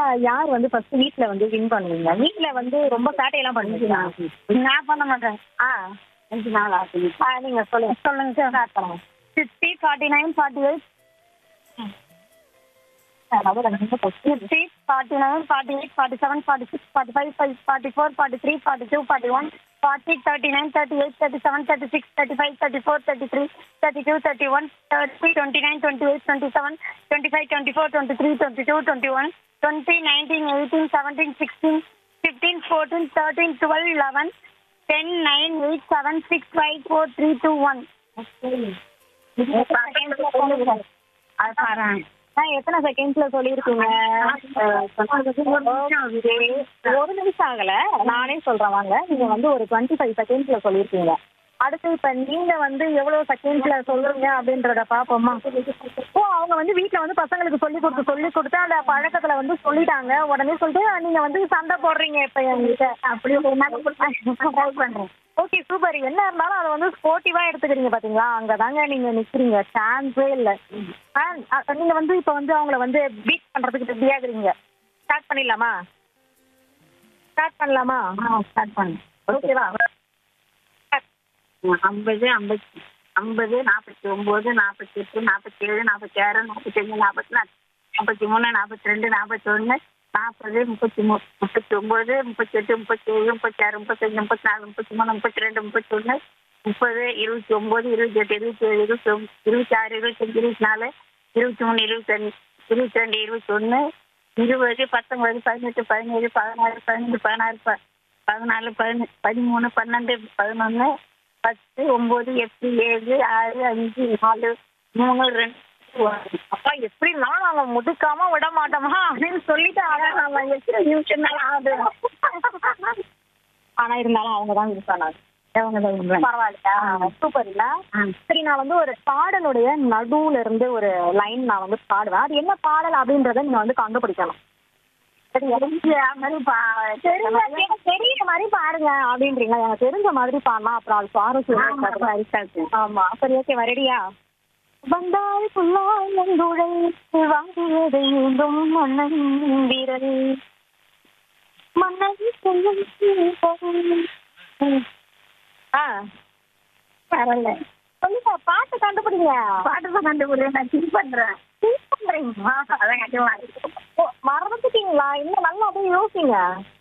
யார் வந்து ஃபர்ஸ்ட் வீட்ல வந்து வின் பண்ணுவீங்க வீட்ல வந்து ரொம்ப சேட்டையெல்லாம் பண்ணுவீங்களா நான் பண்ண மாட்டேன் ஆ அஞ்சு நாள் ஆகுது ஆ, நீங்க சொல்லுங்க சொல்லுங்க சார் ஸ்டார்ட் பண்ணுங்க sixty forty nine forty eight அதாவது ரெண்டு நிமிஷம் first. Fifty forty nine forty eight forty seven forty six forty five five forty four forty three forty two forty one forty thirty nine thirty eight thirty seven thirty six thirty five thirty four thirty three thirty two thirty one thirty twenty nine twenty eight twenty seven twenty five twenty four twenty three twenty two twenty one twenty nineteen eighteen seventeen sixteen fifteen fourteen thirteen twelve eleven ten nine eight seven six five four three two one அது பாரு. ஆ, எத்தனை செகண்ட்ஸ்ல சொல்லியிருக்கீங்க ஒரு நிமிஷம் ஆகல நானே சொல்றேன் வாங்க நீங்க வந்து ஒரு டுவெண்ட்டி ஃபைவ் செகண்ட்ஸ்ல சொல்லியிருக்கீங்க அடுத்து இப்ப நீங்க வந்து எவ்வளவு செகண்ட்ஸ்ல சொல்றீங்க அப்படின்றத பாப்போமா ஓ அவங்க வந்து வீட்ல வந்து பசங்களுக்கு சொல்லி கொடுத்து சொல்லி கொடுத்து அந்த பழக்கத்துல வந்து சொல்லிட்டாங்க உடனே சொல்லிட்டு நீங்க வந்து சண்டை போடுறீங்க இப்ப என்கிட்ட அப்படி பண்றேன் ஓகே சூப்பர் என்ன இருந்தாலும் அதை வந்து ஸ்போர்ட்டிவா எடுத்துக்கிறீங்க பாத்தீங்களா அங்கதாங்க நீங்க நிக்கிறீங்க சான்ஸே இல்ல ஆ, அ, நீங்க வந்து இப்ப வந்து அவங்கள வந்து பீட் பண்றதுக்கு ரெடியா இருக்கிறீங்க ஸ்டார்ட் பண்ணிடலாமா ஸ்டார்ட் பண்ணலாமா ஸ்டார்ட் பண்ணு ஓகேவா ஐம்பது ஐம்பத்தி ஐம்பது நாற்பத்தி ஒம்பது நாற்பத்தி எட்டு நாற்பத்தி ஏழு நாற்பத்தி ஆறு நாற்பத்தஞ்சு நாற்பத்தி நாலு நாற்பத்தி மூணு நாற்பத்தி ரெண்டு நாற்பத்தி ஒன்று நாற்பது முப்பத்தி மூ முப்பத்தி ஒம்பது முப்பத்தி எட்டு முப்பத்தி ஏழு முப்பத்தி ஆறு முப்பத்தஞ்சு முப்பத்தி நாலு முப்பத்தி மூணு முப்பத்தி ரெண்டு முப்பத்தி ஒன்று முப்பது இருபத்தி ஒம்பது இருபத்தி எட்டு இருபத்தி ஏழு இருபத்தி ஒம் இருபத்தி ஆறு இருபத்தஞ்சு இருபத்தி நாலு இருபத்தி மூணு இருபத்தஞ்சு இருபத்தி ரெண்டு இருபத்தி ஒன்று இருபது பத்தொன்பது பதினெட்டு பதினேழு பதினாறு பதினஞ்சு பதினாறு ப பதினாலு பதின பதிமூணு பன்னெண்டு பதினொன்று பத்து ஒம்பது எட்டு ஏழு ஆறு அஞ்சு நாலு மூணு ரெண்டு ஒன்று. அப்பா எப்படி இருந்தாலும் நாங்க முடுக்காம விட மாட்டோமா அப்படின்னு சொல்லிட்டு ஆனா நம்ம எத்தனை நிமிஷம் தான் ஆகுது ஆனா இருந்தாலும் அவங்க தான் யூஸ் பண்ணாங்க அவங்க தான் உண்மை. பரவாயில்ல சூப்பர் இல்ல ஆ. சரி நான் வந்து ஒரு பாடலுடைய நடுவுல இருந்து ஒரு லைன் நான் வந்து பாடுவேன் அது என்ன பாடல் அப்படின்றத நீங்க வந்து கண்டுபிடிக்கணும் சரியா? தெரிஞ்ச மாதிரி பா- தெரிஞ்ச எனக்கு தெரியுற மாதிரி பாருங்க அப்படின்றீங்க எனக்கு தெரிஞ்ச மாதிரி பாடலாம் அப்புறம் அது சுவாரஸ்யம் ஆமா, இருக்காது. ஆமா சரி ஓகே ரெடியா வந்தால் புல்லாய் நந்துழை வாங்கியதை மீண்டும் மன்னன் வீரல் மன்னன் செல்லும் சீதல். ம். ஆ பரவாயில்ல. சொல்லுங்க பாட்டு கண்டுபிடிங்க பாட்டு தான் கண்டுபிடிக்கிறேன். நான் திங்க் பண்றேன். Think பண்றீங்களா? அதான் கண்டுபிடிக்கிறேன். ஓ, மறந்துட்டீங்களா இன்னும் நல்லா அப்படியே யோசிங்க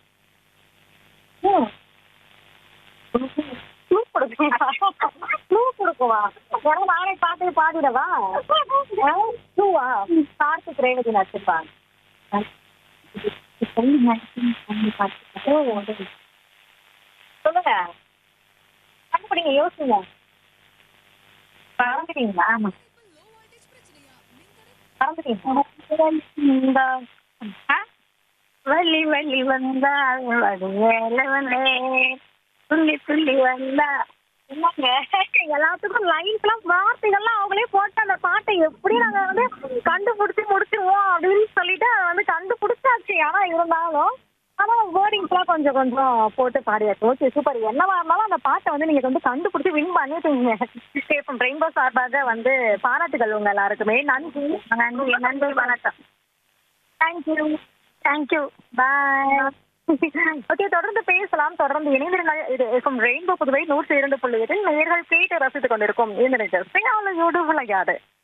ம். Clue கொடுக்குவா? Clue கொடுக்குவா? ஏன்னா நானே பாட்டு பாடிடவா ஆ? Clue-வா? கார்த்திக் ரேவதி நடிச்சிருப்பாங்க சொல்லுங்க. சொல்லி பார்த்துக்கிறேன். சொல்லுங்க கண்டுபிடிங்க யோசிங்க மறந்துட்டீங்களா ஆமா. மறந்துட்டீங்களா இந்த ஆ? வள்ளி வள்ளி வந்தால் வடிவேலவனே துள்ளி துள்ளி வந்தா என்னங்க எல்லாத்துக்கும் லைன்ஸ் எல்லாம் வார்த்தைகள்லாம் அவங்களே போட்டு அந்த பாட்டை எப்படி நாங்க வந்து கண்டுபிடிச்சு முடிச்சிருவோம் அப்படின்னு சொல்லிட்டு அதை வந்து கண்டுபிடிச்சாச்சு ஆனா இருந்தாலும் ஆனா வேர்டிங்ஸ் எல்லாம் கொஞ்சம் கொஞ்சம் போட்டு பாடியாச்சு ஓகே சூப்பர் என்னவா இருந்தாலும் அந்த பாட்டை வந்து நீங்க வந்து கண்டுபிடிச்சு வின் பண்ணிட்டீங்க இப்போ ரெயின்போ சார்பாக வந்து பாராட்டுகள் உங்க எல்லாருக்குமே நன்றி நன்றி நன்றி வணக்கம் தேங்க்யூ தேங்க்யூ பாய் ஓகே தொடர்ந்து பேசலாம் தொடர்ந்து இணைந்திருங்கள் இது இருக்கும் ரெயின்போ புதுவை நூற்றி இரண்டு புள்ளி எட்டில் நேர்கள் கேட்டு ரசித்துக் கொண்டிருக்கும் இந்த நிகழ்ச்சி யூடியூப்ல யாது